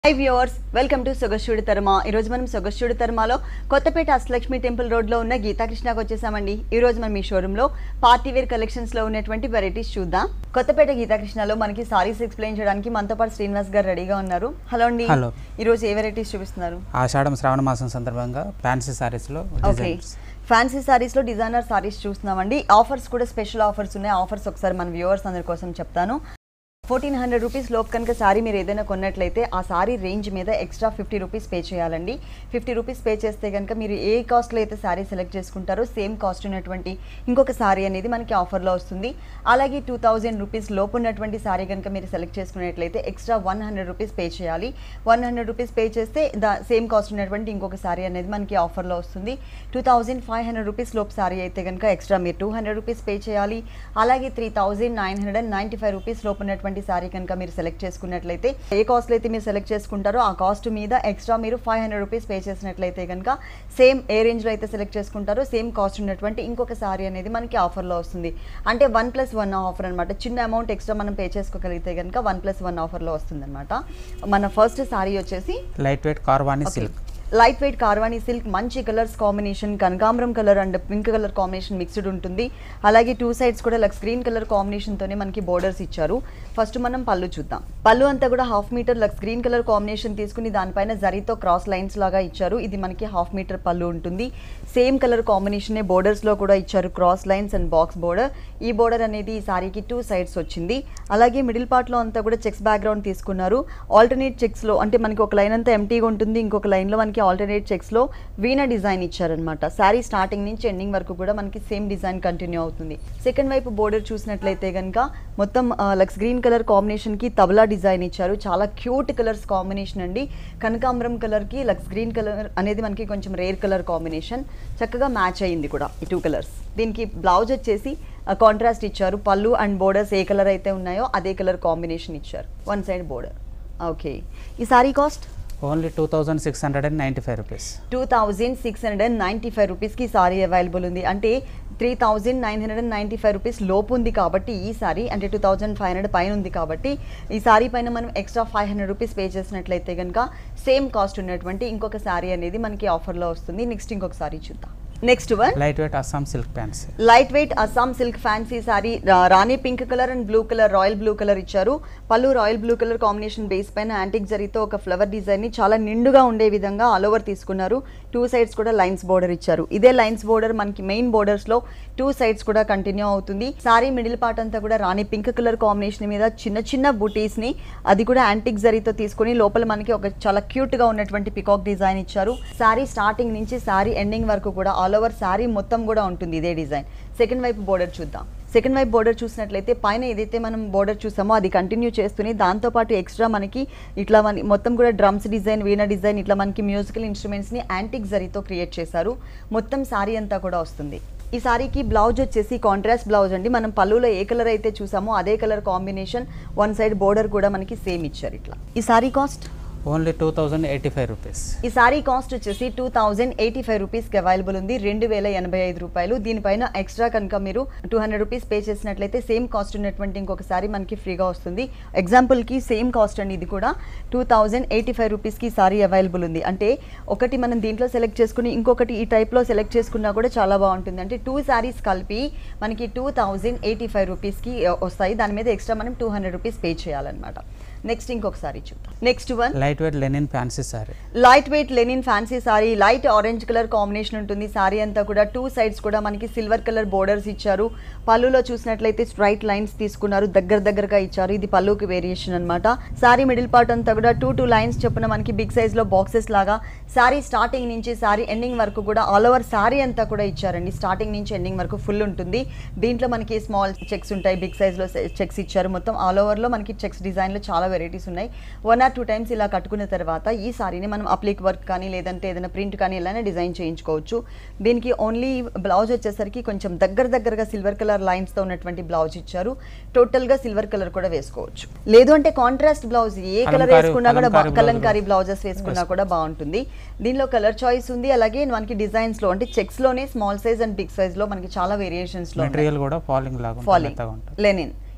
High viewers welcome to సొగస్యుడి తర్మ ఈ రోజు మనం సొగస్యుడి తర్మలో కొత్తపేట అష్టలక్ష్మి టెంపుల్ రోడ్ లో ఉన్న గీతాకృష్ణకి వచ్చేసామండి ఈ రోజు మనం ఈ షోరూమ్ లో పార్టీ వేర్ కలెక్షన్స్ లో ఉన్నటువంటి వెరైటీస్ చూద్దాం కొత్తపేట గీతాకృష్ణలో మనకి సారీస్ ఎక్స్ప్లెయిన్ చేయడానికి మనతో పాటు శ్రీనివాస్ గారు రెడీగా ఉన్నారు హలో అండి Hello. ఈ రోజు ఏ వెరైటీస్ చూపిస్తున్నారు ఆషాఢం శ్రావణ మాసం సందర్భంగా ఫ్యాన్సీ సారీస్లో ఓకే డిజైన్స్ ఫ్యాన్సీ సారీస్ లో డిజైనర్ సారీస్ చూస్తున్నామండి ఆఫర్స్ కూడా స్పెషల్ ఆఫర్స్ ఉన్నాయి ఆఫర్స్ ఒకసారి మన వ్యూవర్స్ అందరి కోసం చెప్తాను ఫోర్టీన్ హండ్రెడ్ రూపీస్ లోపు కనుక సారీ మీరు ఏదైనా కొన్నట్లయితే ఆ సారీ రేంజ్ మీద ఎక్స్ట్రా ఫిఫ్టీ రూపీస్ పే చేయాలండి ఫిఫ్టీ రూపీస్ పే చేస్తే కనుక మీరు ఏ కాస్ట్లో అయితే సారీ సెలెక్ట్ చేసుకుంటారో సేమ్ కాస్ట్ ఉన్నటువంటి ఇంకొక సారీ అనేది మనకి ఆఫర్లో వస్తుంది అలాగే టూ థౌజండ్ రూపీస్ లోపు ఉన్నటువంటి సారీ కనుక మీరు సెలెక్ట్ చేసుకున్నట్లయితే extra one hundred rupees pay చేయాలి వన్ హండ్రెడ్ రూపీస్ పే చేస్తే ద సేమ్ కాస్ట్ ఉన్నటువంటి ఇంకొక సారీ అనేది మనకి ఆఫర్లో వస్తుంది two thousand five hundred rupees లోపు సారీ అయితే కనుక ఎక్స్ట్రా మీరు టూ హండ్రెడ్ రూపీస్ పే చేయాలి అలాగే three thousand nine hundred and ninety five rupees లోపు ఉన్నటువంటి సారీ కనుక మీరు సెలెక్ట్ చేసుకున్నట్లయితే ఏ కాస్ట్లో అయితే మీరు సెలెక్ట్ చేసుకుంటారో ఆ కాస్ట్ మీద ఎక్స్ట్రా మీరు ఫైవ్ హండ్రెడ్ రూపీస్ పే చేసినట్లయితే కనుక సేమ్ ఏ రేంజ్లో అయితే సెలెక్ట్ చేసుకుంటారో సేమ్ కాస్ట్ ఉన్నటువంటి ఇంకొక సారీ అనేది మనకి ఆఫర్లో వస్తుంది అంటే వన్ ప్లస్ వన్ ఆఫర్ అనమాట చిన్న అమౌంట్ ఎక్స్ట్రా మనం పే చేసుకోగలిగితే కనుక వన్ ప్లస్ వన్ ఆఫర్లో వస్తుంది అనమాట మన ఫస్ట్ సారీ వచ్చేసి light weight Karwani silk light weight Karwani silk మంచి కలర్స్ కాంబినేషన్ కనకాంబరం colour and pink colour combination mixed ఉంటుంది అలాగే టూ సైడ్స్ కూడా లక్స్ గ్రీన్ కలర్ కాంబినేషన్తోనే మనకి బోర్డర్స్ ఇచ్చారు ఫస్ట్ మనం పళ్ళు చూద్దాం పళ్ళు అంతా కూడా హాఫ్ మీటర్ లక్స్ గ్రీన్ కలర్ కాంబినేషన్ తీసుకుని దానిపైన జరీతో క్రాస్ లైన్స్ లాగా ఇచ్చారు ఇది మనకి హాఫ్ మీటర్ పళ్ళు ఉంటుంది సేమ్ కలర్ కాంబినేషనే బోర్డర్స్లో కూడా ఇచ్చారు cross lines and box border ఈ బోర్డర్ అనేది ఈ సారీకి టూ సైడ్స్ వచ్చింది అలాగే మిడిల్ పార్ట్లో అంతా కూడా చెక్స్ బ్యాక్గ్రౌండ్ తీసుకున్నారు ఆల్టర్నేట్ చెక్స్లో అంటే మనకి ఒక లైన్ అంతా ఎంటీగా ఉంటుంది ఇంకొక లైన్లో మనకి ఆల్టర్నేట్ చెక్స్లో వీణ డిజైన్ ఇచ్చారనమాట శారీ స్టార్టింగ్ నుంచి ఎండింగ్ వరకు కూడా మనకి సేమ్ డిజైన్ కంటిన్యూ అవుతుంది సెకండ్ వైపు బోర్డర్ చూసినట్లయితే కనుక మొత్తం లక్స్ గ్రీన్ కలర్ కాంబినేషన్కి తబలా డిజైన్ ఇచ్చారు చాలా క్యూట్ కలర్స్ కాంబినేషన్ అండి కనకాంబరం కలర్కి లక్స్ గ్రీన్ కలర్ అనేది మనకి కొంచెం రేర్ కలర్ కాంబినేషన్ చక్కగా మ్యాచ్ అయ్యింది కూడా ఈ టూ కలర్స్ దీనికి బ్లౌజ్ వచ్చేసి కాంట్రాస్ట్ ఇచ్చారు పళ్ళు అండ్ బోర్డర్స్ ఏ కలర్ అయితే ఉన్నాయో అదే కలర్ కాంబినేషన్ ఇచ్చారు వన్ సైడ్ బోర్డర్ ఓకే ఈ sari cost only two thousand six hundred and ninety five rupees two thousand six hundred and ninety five రూపీస్కి సారీ అవైలబుల్ ఉంది అంటే three thousand nine hundred and ninety five rupees లోపు ఉంది కాబట్టి ఈ sorry అంటే two thousand five hundred పైన ఉంది కాబట్టి ఈ సారీ పైన మనం extra five hundred rupees pay చేసినట్లయితే కనుక సేమ్ కాస్ట్ ఉన్నటువంటి ఇంకొక సారీ అనేది మనకి ఆఫర్లో వస్తుంది నెక్స్ట్ ఇంకొక సారీ చూద్దాం next one light weight Assam silk pants light weight Assam silk fancy sari రాణి pink colour and blue colour royal blue colour ఇచ్చారు పళ్ళు royal blue colour combination base పైన యాంటిక్ జరీతో ఒక ఫ్లవర్ డిజైన్ ని చాలా నిండుగా ఉండే విధంగా ఆల్ ఓవర్ తీసుకున్నారు టూ సైడ్స్ కూడా లైన్స్ బోర్డర్ ఇచ్చారు ఇదే లైన్స్ బోర్డర్ మనకి మెయిన్ బోర్డర్స్ లో టూ సైడ్స్ కూడా కంటిన్యూ అవుతుంది సారీ మిడిల్ పార్ట్ అంతా కూడా రాణి పింక్ కలర్ కాంబినేషన్ మీద చిన్న చిన్న బుటీస్ ని అది కూడా యాంటిక్ జరీతో తీసుకొని లోపల మనకి ఒక చాలా క్యూట్ గా ఉన్నటువంటి పికాక్ డిజైన్ ఇచ్చారు సారీ స్టార్టింగ్ నుంచి సారీ ఎండింగ్ వరకు కూడా ఆల్ ఓవర్ సారీ మొత్తం కూడా ఉంటుంది ఇదే డిజైన్ సెకండ్ వైపు బోర్డర్ చూద్దాం సెకండ్ వైపు బోర్డర్ చూసినట్లయితే పైన ఏదైతే మనం బోర్డర్ చూసామో అది కంటిన్యూ చేస్తూనే దాంతోపాటు ఎక్స్ట్రా మనకి ఇట్లా మన మొత్తం కూడా డ్రమ్స్ డిజైన్ వీణ డిజైన్ ఇట్లా మనకి మ్యూజికల్ ఇన్స్ట్రుమెంట్స్ని యాంటిక్ జరీతో క్రియేట్ చేశారు మొత్తం సారీ అంతా కూడా వస్తుంది ఈ సారీకి బ్లౌజ్ వచ్చేసి కాంట్రాస్ట్ బ్లౌజ్ అండి మనం పళ్ళులో ఏ కలర్ అయితే చూసామో అదే colour combination one side border కూడా మనకి సేమ్ ఇచ్చారు ఇట్లా ఈ sari cost only two thousand eighty five rupees ఈ సారీ కాస్ట్ వచ్చేసి టూ థౌజండ్ ఎయిటీ ఫైవ్ రూపీస్కి అవైలబుల్ ఉంది రెండు వేల ఎనభై ఐదు రూపాయలు దీనిపైన ఎక్స్ట్రా కనుక మీరు టూ హండ్రెడ్ రూపీస్ పే చేసినట్లయితే సేమ్ కాస్ట్ ఉన్నటువంటి ఇంకొక సారీ మనకి ఫ్రీగా వస్తుంది ఎగ్జాంపుల్కి సేమ్ కాస్ట్ అండి ఇది కూడా టూ థౌజండ్ ఎయిటీ ఫైవ్ రూపీస్కి సారీ అవైలబుల్ ఉంది అంటే ఒకటి మనం దీంట్లో సెలెక్ట్ చేసుకుని ఇంకొకటి ఈ టైప్లో సెలెక్ట్ చేసుకున్నా కూడా చాలా బాగుంటుంది అంటే టూ సారీస్ కలిపి మనకి టూ థౌజండ్ ఎయిటీ ఫైవ్ రూపీస్కి వస్తాయి దాని మీద ఎక్స్ట్రా మనం టూ హండ్రెడ్ రూపీస్ పే చేయాలన్నమాట నెక్స్ట్ ఇంకొక సారీ చూద్దాం next one light weight linen fancy sari light weight linen fancy sari light orange colour combination ఉంటుంది సారీ అంతా కూడా టూ సైడ్స్ కూడా మనకి సిల్వర్ కలర్ బోర్డర్స్ ఇచ్చారు పళ్ళులో చూసినట్లయితే స్ట్రైట్ లైన్స్ తీసుకున్నారు దగ్గర దగ్గరగా ఇచ్చారు ఇది పళ్ళుకి వేరియేషన్ అన్నమాట సారీ మిడిల్ పార్ట్ అంతా కూడా టూ టూ లైన్స్ చొప్పున మనకి బిగ్ సైజ్ లో బాక్సెస్ లాగా సారీ స్టార్టింగ్ నుంచి సారీ ఎండింగ్ వరకు కూడా ఆల్ ఓవర్ సారీ అంతా కూడా ఇచ్చారండి స్టార్టింగ్ నుంచి ఎండింగ్ వరకు ఫుల్ ఉంటుంది దీంట్లో మనకి స్మాల్ చెక్స్ ఉంటాయి బిగ్ సైజ్ లో చెక్స్ ఇచ్చారు మొత్తం ఆల్ ఓవర్ లో మనకి చెక్స్ డిజైన్ లో చాలా వెరైటీస్ ఉన్నాయి వన్ ఆర్ టూ టైమ్స్ ఇలా కట్టుకున్న తర్వాత ఈ సారీని మనం అప్లిక్ వర్క్ కానీ లేదంటే ఏదైనా ప్రింట్ కానీ ఇలానే డిజైన్ చేయించుకోవచ్చు దీనికి ఓన్లీ బ్లౌజ్ వచ్చేసరికి కొంచెం దగ్గర దగ్గరగా సిల్వర్ కలర్ లైన్స్ తో ఉన్నటువంటి బ్లౌజ్ ఇచ్చారు టోటల్ గా సిల్వర్ కలర్ కూడా వేసుకోవచ్చు లేదు అంటే కాంట్రాస్ట్ బ్లౌజ్ ఏ కలర్ కలంకారీ- వేసుకున్నా కూడా బా- కలంకారీ కలంకారీ బ్లౌజెస్ వేసుకున్నా కూడా బాగుంటుంది దీనిలో కలర్ చాయిస్ ఉంది అలాగే మనకి డిజైన్స్ లో అంటే చెక్స్ లోనే small size and big size లో మనకి చాలా వేరియేషన్స్ లో ఉన్నాయి. మెటీరియల్ కూడా ఫాలింగ్ లాగా ఉంటుంది, ఫాలింగ్ మెత్తగా ఉంటుంది లెనిన్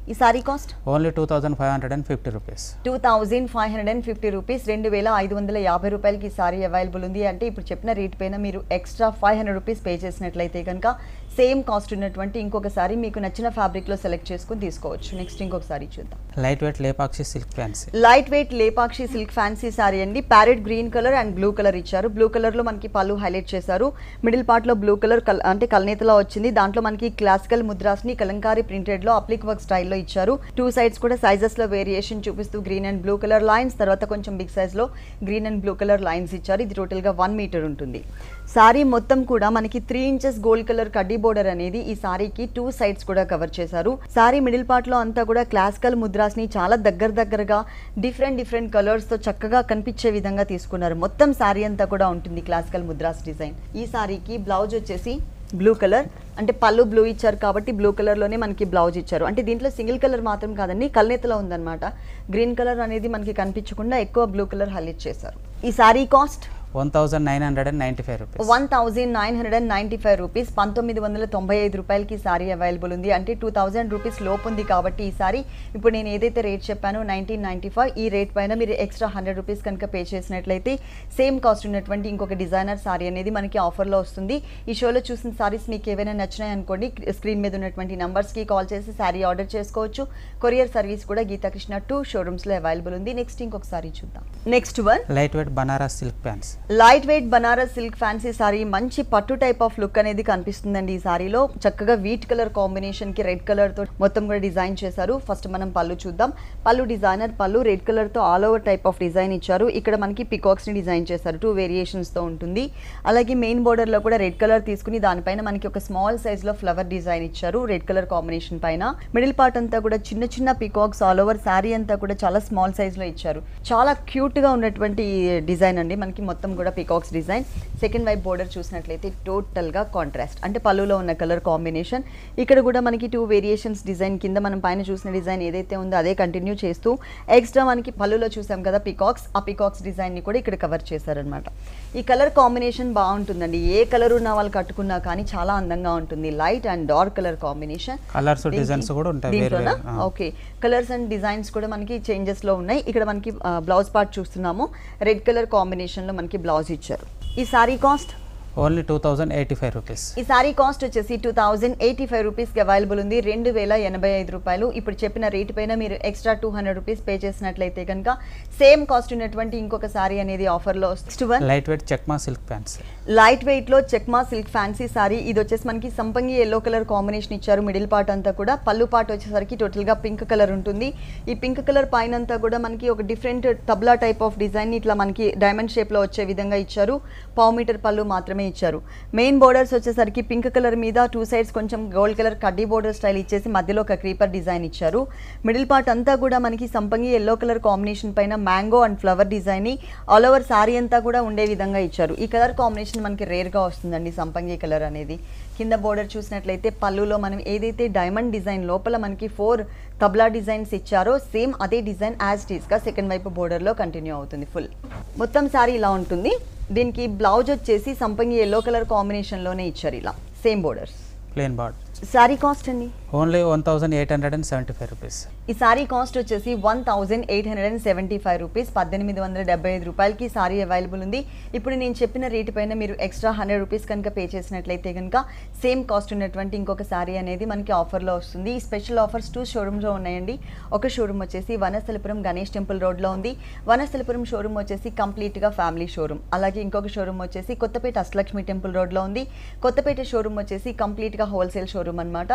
ఈ sari cost only two thousand five hundred and fifty rupees two thousand five hundred and fifty rupees రెండు వేల ఐదు వందల యాభై రూపాయలకి ఈ సారీ అవైలబుల్ ఉంది అంటే ఇప్పుడు చెప్పిన రేట్ పైన మీరు extra five hundred rupees pay చేసినట్లయితే కనుక సేమ్ కాస్ట్ ఉన్నటువంటి ఇంకొక సారీ మీకు నచ్చిన ఫ్యాబ్రిక్లో సెలెక్ట్ చేసుకుని తీసుకోవచ్చు నెక్స్ట్ ఇంకొక సారీ చూద్దాం light weight Lepakshi silk fancy light weight Lepakshi silk fancy sari అండి parrot green colour and blue colour ఇచ్చారు బ్లూ కలర్ లో మనకి పళ్ళు హైలైట్ చేశారు మిడిల్ పార్ట్ లో బ్లూ కలర్ అంటే కల్నేతలో వచ్చింది దాంట్లో మనకి క్లాసికల్ ముద్రాస్ని కలంకారీ ప్రింటెడ్ లో అప్లిక్ వర్క్ స్టైల్లో ఇచ్చారు టూ సైడ్స్ కూడా సైజెస్ లో వేరియేషన్ చూపిస్తూ green and blue colour lines తర్వాత కొంచెం బిగ్ సైజ్ లో green and blue colour lines ఇచ్చారు ఇది టోటల్ గా వన్ మీటర్ ఉంటుంది సారీ మొత్తం కూడా మనకి త్రీ ఇంచెస్ గోల్డ్ కలర్ కడ్డీ బోర్డర్ అనేది ఈ సారీకి టూ సైడ్స్ కూడా కవర్ చేశారు సారీ మిడిల్ పార్ట్ లో అంతా కూడా క్లాసికల్ ముద్రాస్ ని చాలా దగ్గర దగ్గరగా డిఫరెంట్ డిఫరెంట్ కలర్స్ తో చక్కగా కనిపించే విధంగా తీసుకున్నారు మొత్తం సారీ అంతా కూడా ఉంటుంది క్లాసికల్ ముద్రాస్ డిజైన్ ఈ సారీకి బ్లౌజ్ వచ్చేసి బ్లూ కలర్ అంటే పళ్ళు బ్లూ ఇచ్చారు కాబట్టి బ్లూ కలర్లోనే మనకి బ్లౌజ్ ఇచ్చారు అంటే దీంట్లో సింగిల్ కలర్ మాత్రం కాదండి కల్నేతలో ఉందన్నమాట గ్రీన్ కలర్ అనేది మనకి కనిపించకుండా ఎక్కువ బ్లూ కలర్ హైలైట్ చేశారు ఈ sari cost one thousand nine hundred and ninety five rupees one thousand nine hundred and ninety five rupees పంతొమ్మిది వందల తొంభై ఐదు రూపాయలకి సారీ అవైలబుల్ ఉంది అంటే టూ థౌజండ్ రూపీస్ లోపు ఉంది కాబట్టి ఈ సారీ ఇప్పుడు నేను ఏదైతే రేట్ చెప్పానో నైన్టీన్ నైంటీ ఫైవ్ ఈ రేట్ పైన మీరు ఎక్స్ట్రా హండ్రెడ్ రూపీస్ కనుక పే చేసినట్లయితే సేమ్ కాస్ట్ ఉన్నటువంటి ఇంకొక డిజైనర్ సారీ అనేది మనకి ఆఫర్లో వస్తుంది ఈ షోలో చూసిన సారీస్ మీకు ఏవైనా నచ్చినాయి అనుకోండి స్క్రీన్ మీద ఉన్నటువంటి నంబర్స్కి కాల్ చేసి సారీ ఆర్డర్ చేసుకోవచ్చు కొరియర్ సర్వీస్ కూడా గీతాకృష్ణ టూ షోరూమ్స్లో అవైలబుల్ ఉంది నెక్స్ట్ ఇంకొక సారీ చూద్దాం next one light weight Banaras silk pants light weight Banaras silk fancy sari మంచి పట్టు టైప్ ఆఫ్ లుక్ అనేది కనిపిస్తుందండి ఈ సారీలో చక్కగా వీట్ కలర్ కాంబినేషన్ కి రెడ్ కలర్ తో మొత్తం కూడా డిజైన్ చేశారు ఫస్ట్ మనం పళ్ళు చూద్దాం పళ్ళు డిజైనర్ పళ్ళు రెడ్ కలర్ తో all over type of design ఇచ్చారు ఇక్కడ మనకి పికాక్స్ ని డిజైన్ చేశారు టూ వేరియేషన్స్ తో ఉంటుంది అలాగే మెయిన్ బోర్డర్ లో కూడా రెడ్ కలర్ తీసుకుని దానిపైన మనకి ఒక స్మాల్ సైజ్ లో ఫ్లవర్ డిజైన్ ఇచ్చారు రెడ్ కలర్ కాంబినేషన్ పైన మిడిల్ పార్ట్ అంతా కూడా చిన్న చిన్న పికాక్స్ ఆల్ ఓవర్ శారీ అంతా కూడా చాలా స్మాల్ సైజ్ లో ఇచ్చారు చాలా క్యూట్ గా ఉన్నటువంటి డిజైన్ అండి మనకి మొత్తం కూడా పికాక్స్ డిజైన్ సెకండ్ వైపు బోర్డర్ చూసినట్లయితే టోటల్ గా కాంట్రాస్ట్ అంటే పళ్ళులో ఉన్న కలర్ కాంబినేషన్ ఇక్కడ కూడా మనకి టూ వేరియేషన్స్ డిజైన్ కింద మనం పైన చూసిన డిజైన్ ఏదైతే ఉందో అదే కంటిన్యూ చేస్తూ ఎక్స్ట్రా మనకి పళ్ళులో చూసాం కదా పికాక్స్ ఆ పికాక్స్ డిజైన్ ని కూడా ఇక్కడ కవర్ చేశారనమాట ఈ కలర్ కాంబినేషన్ బాగుంటుందండి ఏ కలర్ ఉన్న వాళ్ళు కట్టుకున్నా కానీ చాలా అందంగా ఉంటుంది light and dark colour combination colours designs కూడా ఉంటాయి వేరు దీంట్లోనా వేరు ఆ. ఓకే కలర్స్ అండ్ డిజైన్స్ కూడా మనకి చేంజెస్ లో ఉన్నాయి ఇక్కడ మనకి బ్లౌజ్ పార్ట్ చూస్తున్నాము రెడ్ కలర్ కాంబినేషన్ లో మనకి బ్లౌజ్ ఇచ్చారు ఈ sari cost only two thousand eighty five rupees ఈ సారీ కాస్ట్ వచ్చేసి టూ థౌజండ్ ఎయిటీ ఫైవ్ రూపీస్కి అవైలబుల్ ఉంది రెండు వేల ఎనభై ఐదు రూపాయలు ఇప్పుడు చెప్పిన రేట్ పైన మీరు extra two hundred rupees pay చేసినట్లయితే కనుక సేమ్ కాస్ట్ ఉన్నటువంటి ఇంకొక సారీ అనేది ఆఫర్లో నెక్స్ట్ వన్ లైట్ వెయిట్ చెక్మా సిల్క్ ప్యాంట్స్ లైట్ వెయిట్ లో చెక్మా సిల్క్ ఫ్యాన్సీ సారీ ఇది వచ్చేసి మనకి సంపంగి ఎల్లో కలర్ కాంబినేషన్ ఇచ్చారు మిడిల్ పార్ట్ అంతా కూడా పళ్ళు పార్ట్ వచ్చేసరికి టోటల్ గా పింక్ కలర్ ఉంటుంది ఈ పింక్ కలర్ పైన అంతా కూడా మనకి ఒక డిఫరెంట్ తబ్లా టైప్ ఆఫ్ డిజైన్ ఇట్లా మనకి డైమండ్ షేప్ లో వచ్చే విధంగా ఇచ్చారు పావు మీటర్ పళ్ళు మాత్రమే ఇచ్చారు మెయిన్ బోర్డర్స్ వచ్చేసరికి పింక్ కలర్ మీద టూ సైడ్స్ కొంచెం గోల్డ్ కలర్ కడ్డీ బోర్డర్ స్టైల్ ఇచ్చేసి మధ్యలో ఒక క్రీపర్ డిజైన్ ఇచ్చారు మిడిల్ పార్ట్ అంతా కూడా మనకి సంపంగి ఎల్లో కలర్ కాంబినేషన్ పైన మ్యాంగో అండ్ ఫ్లవర్ డిజైన్ ని ఆల్ ఓవర్ సారీ అంతా కూడా ఉండే విధంగా ఇచ్చారు ఈ కలర్ కాంబినేషన్ మనకి రేర్ గా వస్తుందండి సంపంగి కలర్ అనేది కింద బోర్డర్ చూసినట్లయితే పళ్ళులో మనం ఏదైతే డైమండ్ డిజైన్ లోపల మనకి ఫోర్ తబ్లా డిజైన్స్ ఇచ్చారో సేమ్ అదే డిజైన్ యాజ్ టీస్ గా సెకండ్ వైపు బోర్డర్ లో కంటిన్యూ అవుతుంది ఫుల్ మొత్తం సారీ ఇలా ఉంటుంది దీనికి బ్లౌజ్ వచ్చేసి సంపంగి ఎల్లో కలర్ కాంబినేషన్ లోనే ఇచ్చారు ఇలా సేమ్ బోర్డర్స్ ప్లేన్ బార్డ్ సారీ కాస్ట్ అండి only one thousand eight hundred and seventy five rupees ఈ సారీ కాస్ట్ వచ్చేసి one thousand eight hundred and seventy five rupees పద్దెనిమిది వందల డెబ్బై ఐదు రూపాయలకి సారీ అవైలబుల్ ఉంది ఇప్పుడు నేను చెప్పిన రేటు పైన మీరు ఎక్స్ట్రా హండ్రెడ్ రూపీస్ కనుక పే చేసినట్లయితే కనుక సేమ్ కాస్ట్ ఉన్నటువంటి ఇంకొక సారీ అనేది మనకి ఆఫర్లో వస్తుంది ఈ స్పెషల్ ఆఫర్స్ టూ షోరూమ్లో ఉన్నాయండి ఒక షోరూమ్ వచ్చేసి వనస్థలిపురం గణేష్ టెంపుల్ రోడ్లో ఉంది వనస్థలిపురం షోరూమ్ వచ్చేసి కంప్లీట్గా ఫ్యామిలీ షోరూమ్ అలాగే ఇంకొక షోరూమ్ వచ్చేసి కొత్తపేట అష్టలక్ష్మి టెంపుల్ రోడ్లో ఉంది కొత్తపేట షోరూమ్ వచ్చేసి కంప్లీట్గా హోల్సేల్ షోరూమ్ అనమాట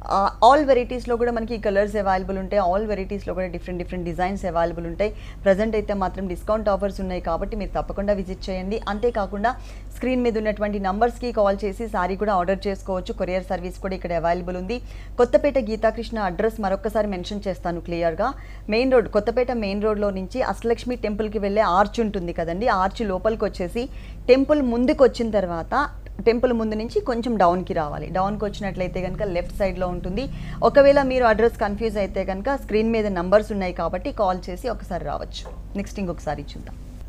ఆల్ వెరైటీస్లో కూడా మనకి కలర్స్ అవైలబుల్ ఉంటాయి ఆల్ వెరైటీస్లో కూడా డిఫరెంట్ డిఫరెంట్ డిజైన్స్ అవైలబుల్ ఉంటాయి ప్రజెంట్ అయితే మాత్రం డిస్కౌంట్ ఆఫర్స్ ఉన్నాయి కాబట్టి మీరు తప్పకుండా విజిట్ చేయండి అంతేకాకుండా స్క్రీన్ మీద ఉన్నటువంటి నంబర్స్కి కాల్ చేసి సారీ కూడా ఆర్డర్ చేసుకోవచ్చు కొరియర్ సర్వీస్ కూడా ఇక్కడ అవైలబుల్ ఉంది కొత్తపేట గీతాకృష్ణ అడ్రస్ మరొకసారి మెన్షన్ చేస్తాను క్లియర్గా మెయిన్ రోడ్ కొత్తపేట మెయిన్ రోడ్లో నుంచి అష్టలక్ష్మి టెంపుల్కి వెళ్ళే ఆర్చ్ ఉంటుంది కదండి ఆర్చ్ లోపలికి వచ్చేసి టెంపుల్ ముందుకు వచ్చిన తర్వాత టెంపుల్ ముందు నుంచి కొంచెం డౌన్కి రావాలి డౌన్కి వచ్చినట్లయితే కనుక లెఫ్ట్ సైడ్లో ఉంటుంది ఒకవేళ మీరు అడ్రస్ కన్ఫ్యూజ్ అయితే కనుక స్క్రీన్ మీద నంబర్స్ ఉన్నాయి కాబట్టి కాల్ చేసి ఒకసారి రావచ్చు నెక్స్ట్ ఇంకొకసారి చూద్దాం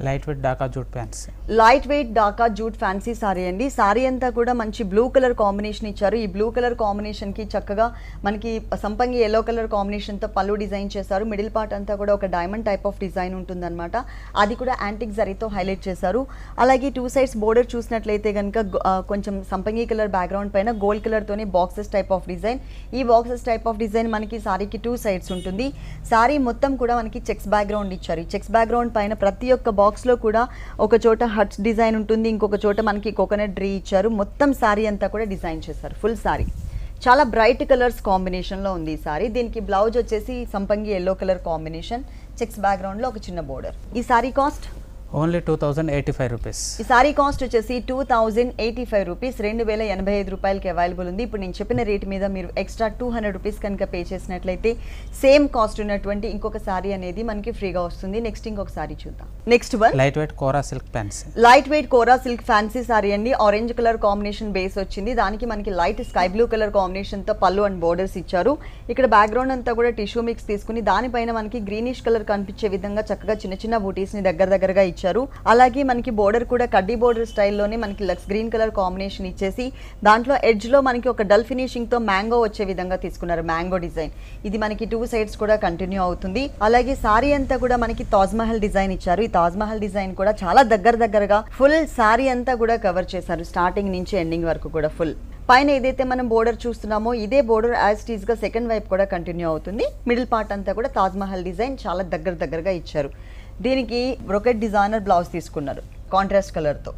light weight Dhaka jute pants light weight Dhaka jute fancy sari అండి సారీ అంతా కూడా మంచి బ్లూ కలర్ కాంబినేషన్ ఇచ్చారు ఈ బ్లూ కలర్ కాంబినేషన్ కి చక్కగా మనకి సంపంగి ఎల్లో కలర్ కాంబినేషన్ తో పళ్ళు డిజైన్ చేశారు మిడిల్ పార్ట్ అంతా కూడా ఒక డైమండ్ టైప్ ఆఫ్ డిజైన్ ఉంటుందన్నమాట అది కూడా యాంటిక్ జరీతో హైలైట్ చేశారు అలాగే టూ సైడ్స్ బోర్డర్ చూసినట్లయితే కనుక కొంచెం సంపంగి కలర్ బ్యాక్గ్రౌండ్ పైన గోల్డ్ కలర్ తోనే బాక్సెస్ టైప్ ఆఫ్ డిజైన్ ఈ బాక్సెస్ టైప్ ఆఫ్ డిజైన్ మనకి సారీకి టూ సైడ్స్ ఉంటుంది సారీ మొత్తం కూడా మనకి చెక్స్ బ్యాక్గ్రౌండ్ ఇచ్చారు ఈ చెక్స్ బ్యాక్గ్రౌండ్ పైన ప్రతి ఒక్క బాక్స్ లో కూడా ఒక చోట హట్స్ డిజైన్ ఉంటుంది ఇంకొక చోట మనకి కోకోనట్ ట్రీ ఇచ్చారు మొత్తం సారీ అంతా కూడా డిజైన్ చేశారు ఫుల్ సారీ చాలా బ్రైట్ కలర్స్ కాంబినేషన్లో ఉంది ఈ సారీ దీనికి బ్లౌజ్ వచ్చేసి సంపంగి ఎల్లో కలర్ కాంబినేషన్ చెక్స్ బ్యాక్గ్రౌండ్లో ఒక చిన్న బోర్డర్ ఈ sari cost only two thousand eighty five rupees ఈ సారీ కాస్ట్ వచ్చేసి two thousand eighty five rupees రెండు వేల ఎనభై ఐదు రూపాయలకి అవైలబుల్ ఉంది ఇప్పుడు నేను చెప్పిన రేట్ మీద మీరు ఎక్స్ట్రా టూ హండ్రెడ్ రూపీస్ కనుక పే చేసినట్లయితే సేమ్ కాస్ట్ ఉన్నటువంటి ఇంకొక సారీ అనేది మనకి ఫ్రీగా వస్తుంది నెక్స్ట్ ఇంకొక సారీ చూద్దాం next one light weight Kora silk pants light weight Kora silk fancy sari అండి ఆరెంజ్ కలర్ కాంబినేషన్ బేస్ వచ్చింది దానికి మనకి light sky blue colour combination తో పళ్ళు అండ్ బోర్డర్స్ ఇచ్చారు ఇక్కడ బ్యాక్గ్రౌండ్ అంతా కూడా టిష్యూ మిక్స్ తీసుకుని దానిపైన మనకి గ్రీనిష్ కలర్ కనిపించే విధంగా చక్కగా చిన్న చిన్న బూటీస్ ని దగ్గర దగ్గరగా ఇచ్చారు అలాగే మనకి బోర్డర్ కూడా కడ్డీ బోర్డర్ స్టైల్లోనే మనకి లక్స్ గ్రీన్ కలర్ కాంబినేషన్ ఇచ్చేసి దాంట్లో ఎడ్జ్ లో మనకి ఒక డల్ ఫినిషింగ్ తో మ్యాంగో వచ్చే విధంగా తీసుకున్నారు మ్యాంగో డిజైన్ ఇది మనకి టూ సైడ్స్ కూడా కంటిన్యూ అవుతుంది అలాగే సారీ అంతా కూడా మనకి తాజ్ మహల్ డిజైన్ ఇచ్చారు ఈ తాజ్ మహల్ డిజైన్ కూడా చాలా దగ్గర దగ్గరగా ఫుల్ సారీ అంతా కూడా కవర్ చేశారు స్టార్టింగ్ నుంచి ఎండింగ్ వరకు కూడా ఫుల్ పైన ఏదైతే మనం బోర్డర్ చూస్తున్నామో ఇదే బోర్డర్ యాజ్ టీజ్ గా సెకండ్ వైపు కూడా కంటిన్యూ అవుతుంది మిడిల్ పార్ట్ అంతా కూడా తాజ్ మహల్ డిజైన్ చాలా దగ్గర దగ్గరగా ఇచ్చారు దీనికి బ్రొకెట్ డిజైనర్ బ్లౌజ్ తీసుకున్నారు కాంట్రాస్ట్ కలర్తో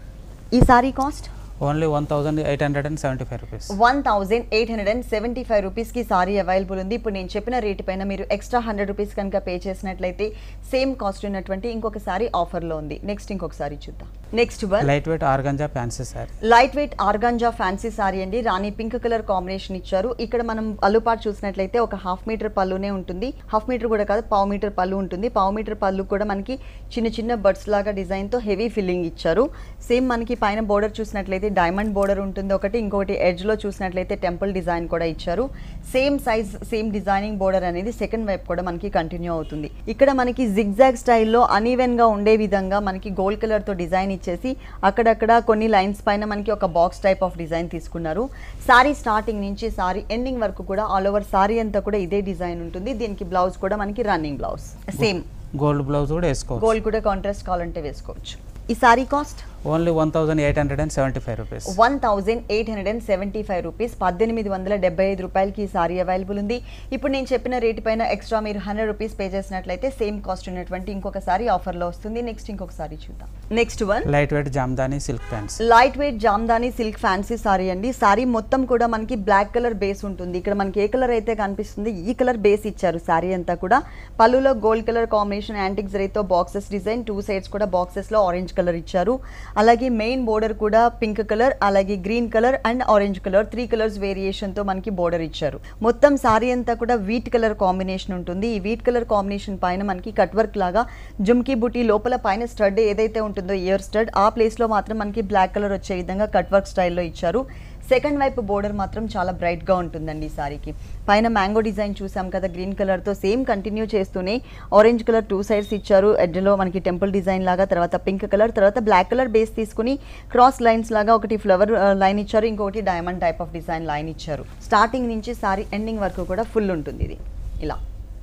ఈ sari cost only one thousand eight hundred and seventy five rupees one thousand eight hundred and seventy five రూపీస్కి సారీ అవైలబుల్ ఉంది ఇప్పుడు నేను చెప్పిన రేటు పైన మీరు ఎక్స్ట్రా హండ్రెడ్ రూపీస్ కనుక పే చేసినట్లయితే సేమ్ కాస్ట్ ఉన్నటువంటి ఇంకొక సారీ ఆఫర్లో ఉంది నెక్స్ట్ ఇంకొక సారీ చూద్దాం next one light weight organza fancy sari light weight organza fancy sari అండి రాణి పింక్ కలర్ కాంబినేషన్ ఇచ్చారు ఇక్కడ మనం పళ్ళు పాటు చూసినట్లయితే ఒక హాఫ్ మీటర్ పళ్ళునే ఉంటుంది హాఫ్ మీటర్ కూడా కాదు పావు మీటర్ పళ్ళు ఉంటుంది పావు మీటర్ పళ్ళు కూడా మనకి చిన్న చిన్న బర్డ్స్ లాగా డిజైన్ తో హెవీ ఫిల్లింగ్ ఇచ్చారు సేమ్ మనకి పైన బోర్డర్ చూసినట్లయితే డైమండ్ బోర్డర్ ఉంటుంది ఒకటి ఇంకొకటి ఎడ్జ్ లో చూసినట్లయితే టెంపుల్ డిజైన్ కూడా ఇచ్చారు same size same designing border అనేది సెకండ్ వైపు కూడా మనకి కంటిన్యూ అవుతుంది ఇక్కడ మనకి జిగ్జాగ్ స్టైల్లో అనీవెన్ గా ఉండే విధంగా మనకి గోల్డ్ కలర్ తో డిజైన్ ఇచ్చేసి అక్కడక్కడ కొన్ని లైన్స్ పైన మనకి ఒక బాక్స్ టైప్ ఆఫ్ డిజైన్ తీసుకున్నారు సారీ స్టార్టింగ్ నుంచి సారీ ఎండింగ్ వరకు కూడా ఆల్ ఓవర్ సారీ అంతా కూడా ఇదే డిజైన్ ఉంటుంది దీనికి బ్లౌజ్ కూడా మనకి running blouse same gold blouse కూడా వేసుకోవచ్చు గోల్డ్ కూడా కాంట్రాస్ట్ కావాలంటే వేసుకోవచ్చు ఈ sari cost only one thousand eight hundred and seventy five rupees one thousand eight hundred and seventy five rupees పద్దెనిమిది వందల డెబ్బై ఐదు రూపాయలకి ఈ సారీ అవైలబుల్ ఉంది ఇప్పుడు నేను చెప్పిన రేటు పైన ఎక్స్ట్రా మీరు హండ్రెడ్ రూపీస్ పే చేసినట్లయితే సేమ్ కాస్ట్ ఉన్నటువంటి ఇంకొక సారీ ఆఫర్లో వస్తుంది నెక్స్ట్ ఇంకొక సారీ చూద్దాం next one light weight Jamdani silk pants light weight Jamdani silk fancy sari అండి సారీ మొత్తం కూడా మనకి బ్లాక్ కలర్ బేస్ ఉంటుంది ఇక్కడ మనకి ఏ కలర్ అయితే కనిపిస్తుంది ఈ కలర్ బేస్ ఇచ్చారు సారీ అంతా కూడా పళ్ళులో గోల్డ్ కలర్ కాంబినేషన్ యాంటిక్ జరీతో బాక్సెస్ డిజైన్ టూ సైడ్స్ కూడా బాక్సెస్ లో ఆరెంజ్ కలర్ ఇచ్చారు అలాగే మెయిన్ బోర్డర్ కూడా పింక్ కలర్ అలాగే green colour and orange colour three colours variation తో మనకి బోర్డర్ ఇచ్చారు మొత్తం సారీ అంతా కూడా వీట్ కలర్ కాంబినేషన్ ఉంటుంది ఈ వీట్ కలర్ కాంబినేషన్ పైన మనకి కట్ వర్క్ లాగా జుమ్కీ బుటీ లోపల పైన స్టడ్ ఏదైతే ఉంటుందో ఇయర్ స్టడ్ ఆ ప్లేస్ లో మాత్రం మనకి బ్లాక్ కలర్ వచ్చే విధంగా కట్ వర్క్ స్టైల్లో ఇచ్చారు సెకండ్ వైపు బోర్డర్ మాత్రం చాలా బ్రైట్ గా ఉంటుందండి ఈ సారీకి పైన మ్యాంగో డిజైన్ చూసాం కదా గ్రీన్ కలర్ తో సేమ్ కంటిన్యూ చేస్తూనే ఆరెంజ్ కలర్ టూ సైడ్స్ ఇచ్చారు ఎడ్జ్లో మనకి టెంపుల్ డిజైన్ లాగా తర్వాత పింక్ కలర్ తర్వాత బ్లాక్ కలర్ బేస్ తీసుకుని క్రాస్ లైన్స్ లాగా ఒకటి ఫ్లవర్ లైన్ ఇచ్చారు ఇంకొకటి diamond type of design line ఇచ్చారు స్టార్టింగ్ నుంచి సారీ ఎండింగ్ వరకు కూడా ఫుల్ ఉంటుంది ఇది ఇలా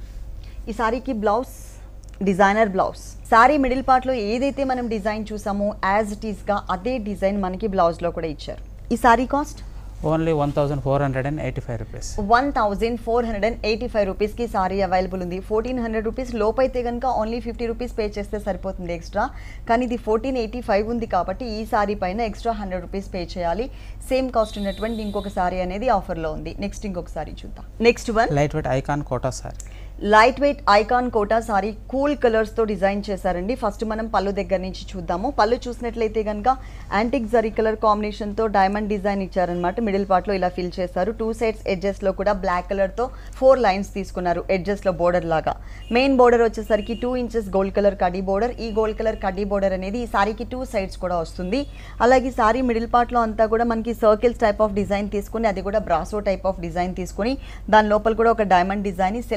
ఈ సారీకి blouse designer blouse sari middle పార్ట్లో ఏదైతే మనం డిజైన్ చూసామో యాజ్ ఇట్ ఈస్గా అదే డిజైన్ మనకి బ్లౌజ్లో కూడా ఇచ్చారు ఈ sari cost only one thousand four hundred and eighty five rupees one thousand four hundred and eighty five రూపీస్కి సారీ అవైలబుల్ ఉంది ఫోర్టీన్ హండ్రెడ్ రూపీస్ లోపు అయితే కనుక ఓన్లీ ఫిఫ్టీ రూపీస్ పే చేస్తే సరిపోతుంది ఎక్స్ట్రా కానీ ఇది ఫోర్టీన్ ఎయిటీ ఫైవ్ ఉంది కాబట్టి ఈ సారీ పైన ఎక్స్ట్రా హండ్రెడ్ రూపీస్ పే చేయాలి సేమ్ కాస్ట్ ఉన్నటువంటి ఇంకొక సారీ అనేది ఆఫర్లో ఉంది నెక్స్ట్ ఇంకొక సారీ చూద్దాం next one light weight icon Kota sari light weight icon Kota sari cool కలర్స్తో డిజైన్ చేశారండి ఫస్ట్ మనం పళ్ళు దగ్గర నుంచి చూద్దాము పళ్ళు చూసినట్లయితే కనుక యాంటిక్ జరీ కలర్ కాంబినేషన్తో డైమండ్ డిజైన్ ఇచ్చారనమాట మిడిల్ పార్ట్లో ఇలా ఫిల్ చేశారు టూ సైడ్స్ ఎడ్జెస్లో కూడా బ్లాక్ కలర్తో ఫోర్ లైన్స్ తీసుకున్నారు ఎడ్జెస్లో బోర్డర్ లాగా మెయిన్ బోర్డర్ వచ్చేసరికి టూ ఇంచెస్ గోల్డ్ కలర్ కడ్డీ బోర్డర్ ఈ గోల్డ్ కలర్ కడ్డీ బోర్డర్ అనేది ఈ సారీకి టూ సైడ్స్ కూడా వస్తుంది అలాగే సారీ మిడిల్ పార్ట్లో అంతా కూడా మనకి సర్కిల్స్ టైప్ ఆఫ్ డిజైన్ తీసుకుని అది కూడా బ్రాసో టైప్ ఆఫ్ డిజైన్ తీసుకుని దాని లోపల కూడా ఒక డైమండ్ డిజైన్ సెల్ఫ్ కలర్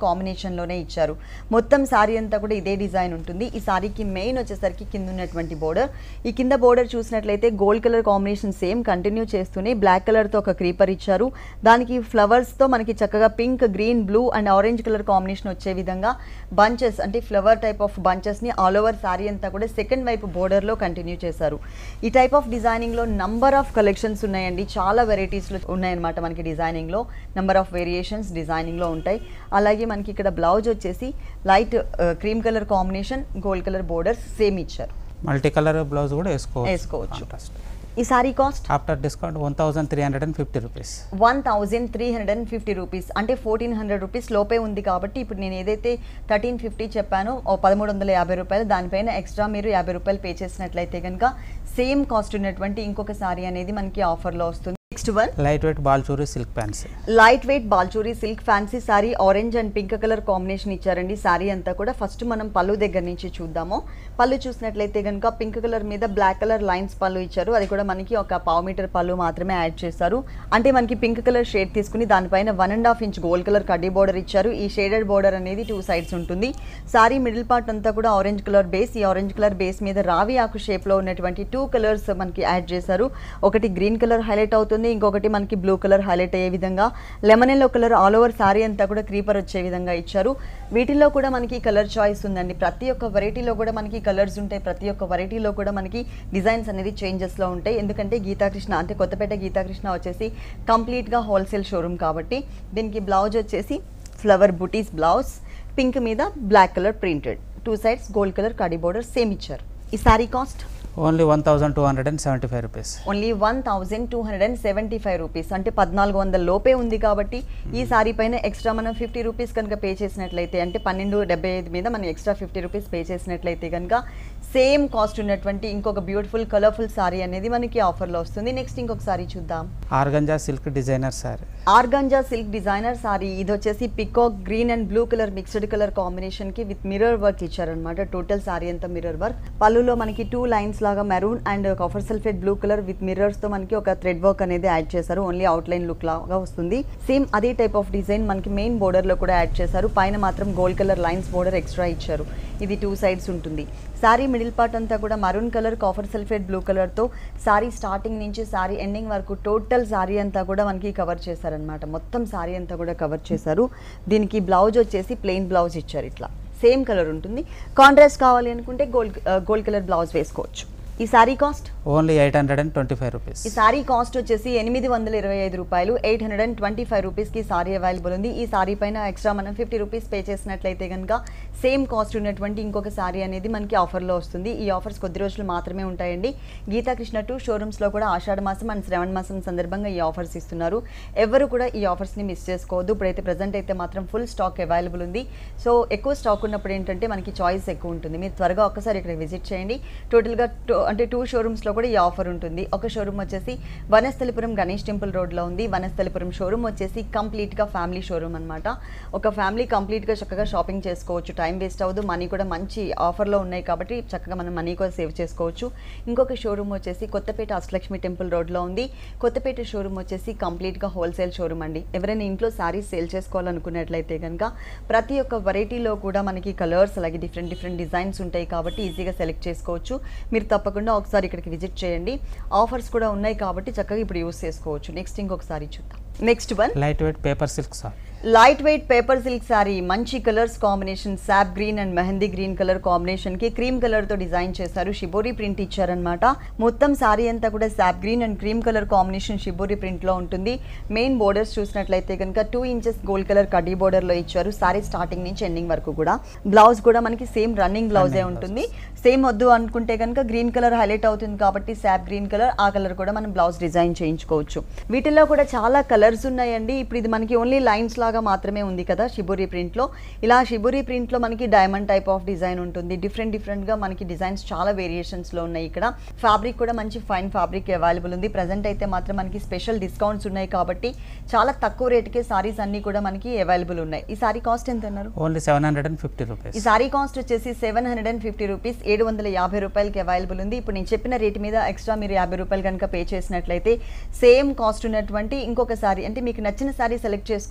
కాంబినేషన్లోనే ఇచ్చారు మొత్తం సారీ అంతా కూడా ఇదే డిజైన్ ఉంటుంది ఈ సారీకి మెయిన్ వచ్చేసరికి కింద ఉన్నటువంటి బోర్డర్ ఈ కింద బోర్డర్ చూసినట్లయితే gold colour combination same continue చేస్తూనే బ్లాక్ కలర్తో ఒక క్రీపర్ ఇచ్చారు దానికి ఫ్లవర్స్తో మనకి చక్కగా pink green blue and orange colour combination వచ్చే విధంగా బంచెస్ అంటే ఫ్లవర్ టైప్ ఆఫ్ బంచెస్ని ఆల్ ఓవర్ సారీ అంతా కూడా సెకండ్ వైపు బోర్డర్లో కంటిన్యూ చేశారు ఈ టైప్ ఆఫ్ డిజైనింగ్లో నంబర్ ఆఫ్ కలెక్షన్స్ ఉన్నాయండి చాలా వెరైటీస్లో ఉన్నాయన్నమాట మనకి డిజైనింగ్లో నెంబర్ ఆఫ్ వేరియేషన్స్ డిజైనింగ్లో ఉంటాయి అలాగే మనకి ఇక్కడ బ్లౌజ్ వచ్చేసి light cream colour combination gold colour borders same ఇచ్చారు మల్టీ కలర్ బ్లౌజ్ కూడా వేసుకోవచ్చు వేసుకోవచ్చు. Contrast. ఈ sari cost after discount one thousand three hundred and fifty rupees one thousand three hundred and fifty rupees అంటే ఫోర్టీన్ హండ్రెడ్ రూపీస్ లోపే ఉంది కాబట్టి ఇప్పుడు నేను ఏదైతే థర్టీన్ ఫిఫ్టీ చెప్పానో ఓ పదమూడు వందల యాభై రూపాయలు దానిపైన ఎక్స్ట్రా మీరు యాభై రూపాయలు పే చేసినట్లయితే కనుక సేమ్ కాస్ట్ ఉన్నటువంటి ఇంకొక సారీ అనేది మనకి ఆఫర్లో వస్తుంది next one light weight Baluchari silk pants light weight Baluchari silk fancy sari orange and pink colour combination ఇచ్చారండి సారీ అంతా కూడా ఫస్ట్ మనం పళ్ళు దగ్గర నుంచి చూద్దాము పళ్ళు చూసినట్లయితే కనుక పింక్ కలర్ మీద బ్లాక్ కలర్ లైన్స్ పళ్ళు ఇచ్చారు అది కూడా మనకి ఒక పావు మీటర్ పళ్ళు మాత్రమే యాడ్ చేశారు అంటే మనకి పింక్ కలర్ షేడ్ తీసుకుని దానిపైన one and half inch gold colour కడ్డీ బోర్డర్ ఇచ్చారు ఈ షేడెడ్ బోర్డర్ అనేది టూ సైడ్స్ ఉంటుంది సారీ మిడిల్ పార్ట్ అంతా కూడా ఆరెంజ్ కలర్ బేస్ ఈ ఆరెంజ్ కలర్ బేస్ మీద రావి ఆకు షేప్లో ఉన్నటువంటి టూ కలర్స్ మనకి యాడ్ చేశారు ఒకటి గ్రీన్ కలర్ హైలైట్ అవుతుంది ఇంకొకటి మనకి బ్లూ కలర్ హైలైట్ అయ్యే విధంగా lemon yellow colour all over sari అంతా కూడా క్రీపర్ వచ్చే విధంగా ఇచ్చారు వీటిల్లో కూడా మనకి కలర్ చాయిస్ ఉందండి ప్రతి ఒక్క వెరైటీలో కూడా మనకి కలర్స్ ఉంటాయి ప్రతి ఒక్క వెరైటీలో కూడా మనకి డిజైన్స్ అనేది చేంజెస్లో ఉంటాయి ఎందుకంటే గీతాకృష్ణ అంటే కొత్తపేట గీతాకృష్ణ వచ్చేసి కంప్లీట్గా హోల్సేల్ షోరూమ్ కాబట్టి దీనికి బ్లౌజ్ వచ్చేసి ఫ్లవర్ బుటీస్ బ్లౌజ్ పింక్ మీద black colour printed two sides gold colour కడీ బోర్డర్ సేమ్ ఇచ్చారు ఈ sari cost only one thousand two hundred and seventy five rupees only one thousand two hundred and seventy five rupees అంటే పద్నాలుగు వందల లోపే ఉంది కాబట్టి ఈ సారీ పైన ఎక్స్ట్రా మనం ఫిఫ్టీ రూపీస్ కనుక పే చేసినట్లయితే అంటే పన్నెండు డెబ్బై ఐదు మీద మనం ఎక్స్ట్రా ఫిఫ్టీ రూపీస్ పే చేసినట్లయితే కనుక సేమ్ కాస్ట్ ఉన్నటువంటి ఇంకొక బ్యూటిఫుల్ కలర్ఫుల్ సారీ అనేది మనకి ఆఫర్లో వస్తుంది నెక్స్ట్ ఇంకొక సారీ చూద్దాం organza silk designer sari organza silk designer sari ఇది వచ్చేసి peacock green and blue colour mixed colour combination కి విత్ మిర్రర్ వర్క్ ఇచ్చారనమాట టోటల్ సారీ అంతా మిర్రర్ వర్క్ పళ్ళులో మనకి టూ లైన్స్ లాగా maroon and copper sulphate blue colour with mirrors తో మనకి ఒక థ్రెడ్ వర్క్ అనేది యాడ్ చేశారు ఓన్లీ అవుట్ లైన్ లుక్ లాగా వస్తుంది సేమ్ అదే టైప్ ఆఫ్ డిజైన్ మనకి మెయిన్ బోర్డర్ లో కూడా యాడ్ చేశారు పైన మాత్రం gold colour lines border extra ఇచ్చారు ఇది టూ సైడ్స్ ఉంటుంది సారీ మిడిల్ పార్ట్ అంతా కూడా maroon colour copper sulphate blue కలర్తో సారీ స్టార్టింగ్ నుంచి సారీ ఎండింగ్ వరకు టోటల్ సారీ అంతా కూడా మనకి కవర్ చేశారనమాట మొత్తం సారీ అంతా కూడా కవర్ చేశారు దీనికి బ్లౌజ్ వచ్చేసి ప్లెయిన్ బ్లౌజ్ ఇచ్చారు ఇట్లా సేమ్ కలర్ ఉంటుంది కాంట్రాస్ట్ కావాలి అనుకుంటే గోల్డ్ గోల్డ్ కలర్ బ్లౌజ్ వేసుకోవచ్చు ఈ sari cost only eight hundred and twenty five rupees ఈ సారీ కాస్ట్ వచ్చేసి ఎనిమిది వందల ఇరవై ఐదు రూపాయలు eight hundred and twenty five రూపీస్కి సారీ అవైలబుల్ ఉంది ఈ సారీ పైన ఎక్స్ట్రా మనం ఫిఫ్టీ రూపీస్ పే చేసినట్లయితే కనుక సేమ్ కాస్ట్ ఉన్నటువంటి ఇంకొక సారీ అనేది మనకి ఆఫర్లో వస్తుంది ఈ ఆఫర్స్ కొద్ది రోజులు మాత్రమే ఉంటాయండి గీతా కృష్ణ టూ షోరూమ్స్లో కూడా ఆషాఢ మాసం అండ్ శ్రవణ మాసం సందర్భంగా ఈ ఆఫర్స్ ఇస్తున్నారు ఎవరు కూడా ఈ ఆఫర్స్ని మిస్ చేసుకోవద్దు ఇప్పుడైతే ప్రజెంట్ అయితే మాత్రం ఫుల్ స్టాక్ అవైలబుల్ ఉంది సో ఎక్కువ స్టాక్ ఉన్నప్పుడు ఏంటంటే మనకి చాయిస్ ఎక్కువ ఉంటుంది మీరు త్వరగా ఒక్కసారి ఇక్కడ విజిట్ చేయండి టోటల్గా టూ అంటే టూ షోరూమ్స్లో కూడా ఈ ఆఫర్ ఉంటుంది ఒక షోరూమ్ వచ్చేసి వనస్థలిపురం గణేష్ టెంపుల్ రోడ్లో ఉంది వనస్థలిపురం షోరూమ్ వచ్చేసి కంప్లీట్గా ఫ్యామిలీ షోరూమ్ అనమాట ఒక ఫ్యామిలీ కంప్లీట్గా చక్కగా షాపింగ్ చేసుకోవచ్చు టైం వేస్ట్ అవ్వదు మనీ కూడా మంచి ఆఫర్లో ఉన్నాయి కాబట్టి చక్కగా మనం మనీ కూడా సేవ్ చేసుకోవచ్చు ఇంకొక షోరూమ్ వచ్చేసి కొత్తపేట అష్టలక్ష్మి టెంపుల్ రోడ్లో ఉంది కొత్తపేట షోరూమ్ వచ్చేసి కంప్లీట్గా హోల్సేల్ షోరూమ్ అండి ఎవరైనా ఇంట్లో శారీస్ సేల్ చేసుకోవాలనుకున్నట్లయితే కనుక ప్రతి ఒక్క వెరైటీలో కూడా మనకి కలర్స్ అలాగే డిఫరెంట్ డిఫరెంట్ డిజైన్స్ ఉంటాయి కాబట్టి ఈజీగా సెలెక్ట్ చేసుకోవచ్చు మీరు తప్పకుండా ఒకసారి ఇక్కడికి విజిట్ చేయండి ఆఫర్స్ కూడా ఉన్నాయి కాబట్టి చక్కగా ఇప్పుడు యూస్ చేసుకోవచ్చు నెక్స్ట్ ఇంకొకసారి చూద్దాం next one light weight paper silk sari light weight paper silk sari మంచి colours combination sap green and mehndi green colour combination కి క్రీమ్ కలర్ తో డిజైన్ చేశారు షిబోరి ప్రింట్ ఇచ్చారనమాట మొత్తం సారీ అంతా కూడా sap green and cream colour combination shibori print లో ఉంటుంది మెయిన్ బోర్డర్స్ చూసినట్లయితే కనుక టూ ఇంచెస్ గోల్డ్ కలర్ కడ్డీ బోర్డర్ లో ఇచ్చారు సారీ స్టార్టింగ్ నుంచి ఎండింగ్ వరకు కూడా బ్లౌజ్ కూడా మనకి సేమ్ రన్నింగ్ బ్లౌజే Running ఉంటుంది సేమ్ వద్దు అనుకుంటే కనుక గ్రీన్ కలర్ హైలైట్ అవుతుంది కాబట్టి సాప్ గ్రీన్ కలర్ ఆ కలర్ కూడా మనం బ్లౌజ్ డిజైన్ చేయించుకోవచ్చు వీటిల్లో కూడా చాలా కలర్స్ ఉన్నాయండి ఇప్పుడు ఇది మనకి ఓన్లీ లైన్స్ లాగా మాత్రమే ఉంది కదా షిబురి ప్రింట్లో ఇలా షిబురి ప్రింట్లో మనకి డైమండ్ టైప్ ఆఫ్ డిజైన్ ఉంటుంది డిఫరెంట్ డిఫరెంట్గా మనకి డిజైన్స్ చాలా వేరియేషన్స్లో ఉన్నాయి ఇక్కడ ఫ్యాబ్రిక్ కూడా మంచి ఫైన్ ఫ్యాబ్రిక్ అవైలబుల్ ఉంది ప్రజెంట్ అయితే మాత్రం మనకి స్పెషల్ డిస్కౌంట్స్ ఉన్నాయి కాబట్టి చాలా తక్కువ రేటుకే సారీస్ అన్నీ కూడా మనకి అవైలబుల్ ఉన్నాయి ఈ సారీ కాస్ట్ ఎంత అన్నారు only seven hundred and fifty rupees ఈ సారీ కాస్ట్ వచ్చేసి seven hundred and fifty rupees ఏడు వందల యాభై రూపాయలకి అవైలబుల్ ఉంది ఇప్పుడు నేను చెప్పిన రేట్ మీద ఎక్స్ట్రా మీరు యాభై రూపాయలు కనుక పే చేసినట్లయితే సేమ్ కాస్ట్ ఉన్నటువంటి ఇంకొక సారీ అంటే మీకు నచ్చిన సారీ సెలెక్ట్ చేసుకోవచ్చు అనమాట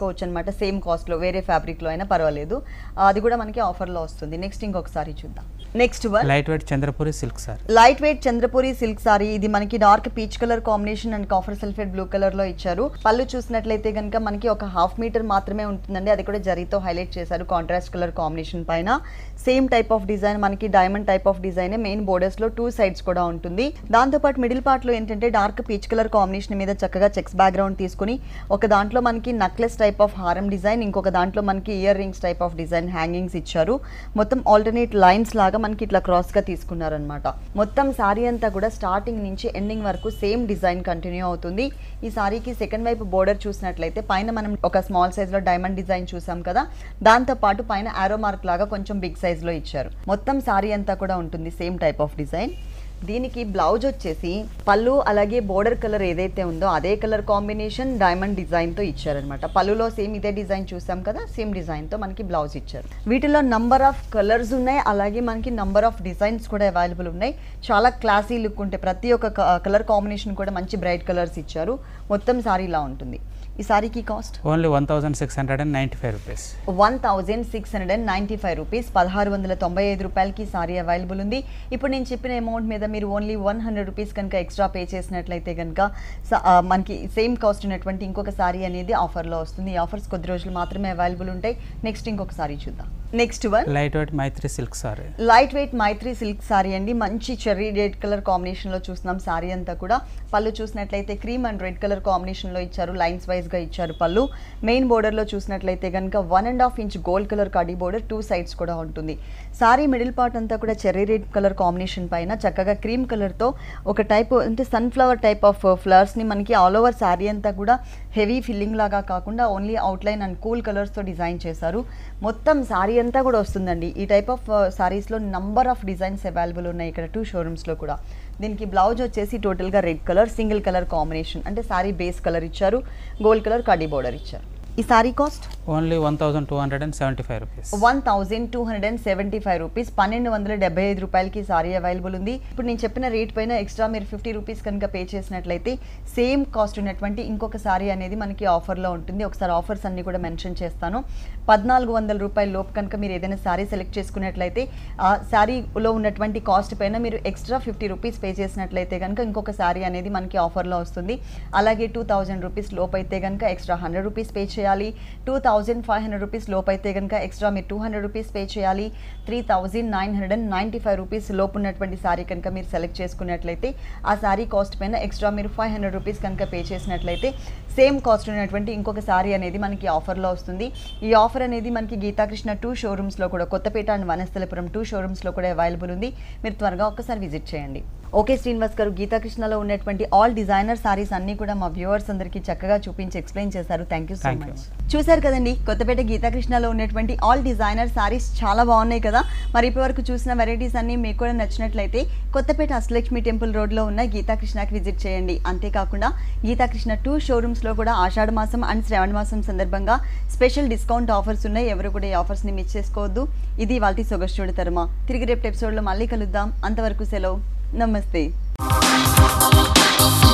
అనమాట సేమ్ కాస్ట్లో వేరే ఫ్యాబ్రిక్లో అయినా పర్వాలేదు అది కూడా మనకి ఆఫర్లో వస్తుంది నెక్స్ట్ ఇంకొకసారి చూద్దాం next one light weight Chandrapuri silk sari light weight Chandrapuri silk sari ఇది మనకి dark peach colour combination and copper sulphate blue colour లో ఇచ్చారు పళ్ళు చూసినట్లయితే కనుక మనకి ఒక హాఫ్ మీటర్ మాత్రమే ఉంటుందండి అది కూడా జరీతో హైలైట్ చేశారు కాంట్రాస్ట్ కలర్ కాంబినేషన్ పైన సేమ్ టైప్ ఆఫ్ డిజైన్ మనకి diamond type of design main borders లో టూ సైడ్స్ కూడా ఉంటుంది దాంతోపాటు మిడిల్ పార్ట్ లో ఏంటంటే డార్క్ పీచ్ కలర్ కాంబినేషన్ మీద చక్కగా చెక్స్ బ్యాక్గ్రౌండ్ తీసుకుని ఒక దాంట్లో మనకి నక్లెస్ టైప్ ఆఫ్ హారం డిజైన్ ఇంకొక దాంట్లో మనకి ear rings type of design hangings ఇచ్చారు మొత్తం ఆల్టర్నేట్ లైన్స్ లాగా మనకి ఇట్లా క్రాస్ గా తీసుకున్నారనమాట మొత్తం శారీ అంతా కూడా స్టార్టింగ్ నుంచి ఎండింగ్ వరకు సేమ్ డిజైన్ కంటిన్యూ అవుతుంది ఈ సారీకి సెకండ్ వైపు బోర్డర్ చూసినట్లయితే పైన మనం ఒక స్మాల్ సైజ్ లో డైమండ్ డిజైన్ చూసాం కదా దాంతో పాటు పైన ఆరో మార్క్ లాగా కొంచెం బిగ్ సైజ్ లో ఇచ్చారు మొత్తం సారీ అంతా కూడా ఉంటుంది సేమ్ టైప్ ఆఫ్ డిజైన్ దీనికి బ్లౌజ్ వచ్చేసి పళ్ళు అలాగే బోర్డర్ కలర్ ఏదైతే ఉందో అదే కలర్ కాంబినేషన్ డైమండ్ డిజైన్తో ఇచ్చారనమాట పళ్ళులో సేమ్ ఇదే డిజైన్ చూసాం కదా సేమ్ డిజైన్తో మనకి బ్లౌజ్ ఇచ్చారు వీటిలో నంబర్ ఆఫ్ కలర్స్ ఉన్నాయి అలాగే మనకి నంబర్ ఆఫ్ డిజైన్స్ కూడా అవైలబుల్ ఉన్నాయి చాలా క్లాసీ లుక్ ఉంటాయి ప్రతి ఒక్క కలర్ కాంబినేషన్ కూడా మంచి బ్రైట్ కలర్స్ ఇచ్చారు మొత్తం సారీ ఇలా ఉంటుంది ఈ సారీకి cost only one thousand six hundred and ninety five rupees one thousand six hundred and ninety five rupees పదహారు వందల తొంభై ఐదు రూపాయలకి సారీ అవైలబుల్ ఉంది ఇప్పుడు నేను చెప్పిన అమౌంట్ మీద మీరు ఓన్లీ వన్ హండ్రెడ్ రూపీస్ కనుక ఎక్స్ట్రా పే చేసినట్లయితే కనుక స- ఆ, మనకి సేమ్ కాస్ట్ ఉన్నటువంటి ఇంకొక సారీ అనేది ఆఫర్లో వస్తుంది ఈ ఆఫర్స్ కొద్ది రోజులు మాత్రమే అవైలబుల్ ఉంటాయి నెక్స్ట్ ఇంకొక సారీ చూద్దాం next one light weight Maitri silk sari light weight Maitri silk sari అండి మంచి చెర్రీ రెడ్ కలర్ కాంబినేషన్లో చూస్తున్నాం సారీ అంతా కూడా పళ్ళు చూసినట్లయితే క్రీమ్ అండ్ రెడ్ కలర్ కాంబినేషన్లో ఇచ్చారు లైన్స్ వైజ్గా ఇచ్చారు పళ్ళు మెయిన్ బోర్డర్లో చూసినట్లయితే కనుక one and half inch gold colour కడీ బోర్డర్ టూ సైడ్స్ కూడా ఉంటుంది సారీ మిడిల్ పార్ట్ అంతా కూడా చెర్రీ రెడ్ కలర్ కాంబినేషన్ పైన చక్కగా క్రీమ్ కలర్తో ఒక టైప్ అంటే సన్ఫ్లవర్ టైప్ ఆఫ్ ఫ్లవర్స్ని మనకి ఆల్ ఓవర్ శారీ అంతా కూడా హెవీ ఫిల్లింగ్ లాగా కాకుండా ఓన్లీ అవుట్లైన్ అండ్ కూల్ కలర్స్తో డిజైన్ చేశారు మొత్తం శారీ అంతా కూడా వస్తుందండి ఈ టైప్ ఆఫ్ శారీస్లో నంబర్ ఆఫ్ డిజైన్స్ అవైలబుల్ ఉన్నాయి ఇక్కడ టూ షోరూమ్స్లో కూడా దీనికి బ్లౌజ్ వచ్చేసి టోటల్గా red colour single colour combination అంటే శారీ బేస్ కలర్ ఇచ్చారు గోల్డ్ కలర్ కడీ బోర్డర్ ఇచ్చారు ఈ sari cost only one thousand two hundred and seventy five rupees one thousand two hundred and seventy five rupees పన్నెండు వందల డెబ్బై ఐదు రూపాయలకి సారీ అవైలబుల్ ఉంది ఇప్పుడు నేను చెప్పిన రేట్ పైన ఎక్స్ట్రా మీరు ఫిఫ్టీ రూపీస్ కనుక పే చేసినట్లయితే సేమ్ కాస్ట్ ఉన్నటువంటి ఇంకొక సారీ అనేది మనకి ఆఫర్లో ఉంటుంది ఒకసారి ఆఫర్స్ అన్ని కూడా మెన్షన్ చేస్తాను పద్నాలుగు వందల రూపాయల లోపు కనుక మీరు ఏదైనా సారీ సెలెక్ట్ చేసుకున్నట్లయితే ఆ శారీలో ఉన్నటువంటి కాస్ట్ పైన మీరు ఎక్స్ట్రా ఫిఫ్టీ రూపీస్ పే చేసినట్లయితే కనుక ఇంకొక సారీ అనేది మనకి ఆఫర్లో వస్తుంది అలాగే టూ థౌజండ్ రూపీస్ లోపు అయితే కనుక ఎక్స్ట్రా హండ్రెడ్ రూపీస్ పే చేయాలి two thousand five hundred rupees లోపు అయితే కనుక ఎక్స్ట్రా మీరు టూ హండ్రెడ్ రూపీస్ పే చేయాలి three thousand nine hundred and ninety five rupees లోపు ఉన్నటువంటి సారీ కనుక మీరు సెలెక్ట్ చేసుకున్నట్లయితే ఆ సారీ కాస్ట్ పైన ఎక్స్ట్రా మీరు ఫైవ్ హండ్రెడ్ రూపీస్ కనుక పే చేసినట్లయితే సేమ్ కాస్ట్ ఉన్నటువంటి ఇంకొక సారీ అనేది మనకి ఆఫర్లో వస్తుంది ఈ ఆఫర్ అనేది మనకి గీతాకృష్ణ టూ షోరూమ్స్లో కూడా కొత్తపేట అండ్ వనస్థలపురం టూ షోరూమ్స్లో కూడా అవైలబుల్ ఉంది మీరు త్వరగా ఒక్కసారి విజిట్ చేయండి ఓకే శ్రీనివాస్ గారు గీతాకృష్ణలో ఉన్నటువంటి ఆల్ డిజైనర్ సారీస్ అన్ని కూడా మా వ్యూవర్స్ అందరికీ చక్కగా చూపించి ఎక్స్ప్లెయిన్ చేశారు thank you so Thank you. Much చూశారు కదండి కొత్తపేట గీతాకృష్ణలో ఉన్నటువంటి ఆల్ డిజైనర్ సారీస్ చాలా బాగున్నాయి కదా మరి ఇప్పటివరకు చూసిన వెరైటీస్ అన్ని మీకు కూడా నచ్చినట్లయితే కొత్తపేట అష్టలక్ష్మి టెంపుల్ రోడ్లో ఉన్న గీతాకృష్ణకి విజిట్ చేయండి అంతేకాకుండా గీతాకృష్ణ టూ షోరూమ్స్లో కూడా ఆషాఢ మాసం అండ్ శ్రావణ మాసం సందర్భంగా స్పెషల్ డిస్కౌంట్ ఆఫర్స్ ఉన్నాయి ఎవరు కూడా ఈ ఆఫర్స్ని మిస్ చేసుకోవద్దు ఇది వాళ్ళ సొగస్టుడి తరమా తిరిగి రేపు ఎపిసోడ్లో మళ్ళీ కలుద్దాం అంతవరకు సెలవు నమస్తే